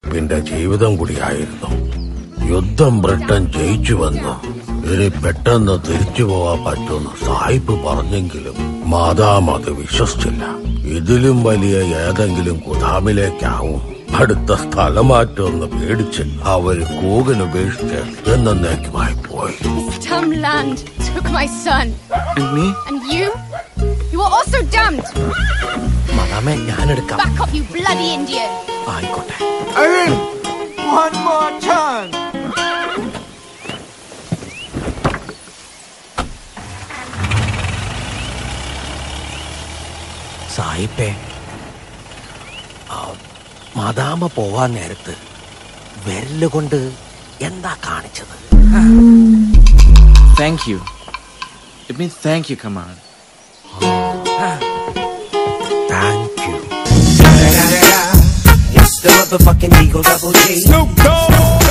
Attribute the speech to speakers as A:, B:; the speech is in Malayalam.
A: സായിപ്പിന്റെ ജീവിതം കൂടിയായിരുന്നു യുദ്ധം ബ്രിട്ടൻ ജയിച്ചുവെന്ന് ഇനി പെട്ടെന്ന് തിരിച്ചു പോവാൻ പറ്റുമെന്ന് സായിപ്പ് പറഞ്ഞെങ്കിലും മാതാം അത് വിശ്വസിച്ചില്ല ഇതിലും വലിയ ഏതെങ്കിലും കുതാമിലേക്കാവും അടുത്ത സ്ഥലമാറ്റമെന്ന് പേടിച്ച് അവര് കൂകനുപേക്ഷിച്ച് എന്നേക്കുമായി പോയി
B: This dumb land took my son.
C: And me?
B: And you? You are also damned!
A: മദാമേ ഞാനെടുക്കാം
B: Back up, you bloody Indian!
A: ആയിക്കോട്ടെ
C: Arun! One more chance!
A: സായിപ്പേ ആ, മദാമ പോവാൻ നേരത്ത് വിരല് കൊണ്ട് എന്താ കാണിച്ചത്
D: Thank you. It means thank you, Kamal.
A: Thank you
E: It's the motherfucking Eagle Double G.
C: Snoop Dogg!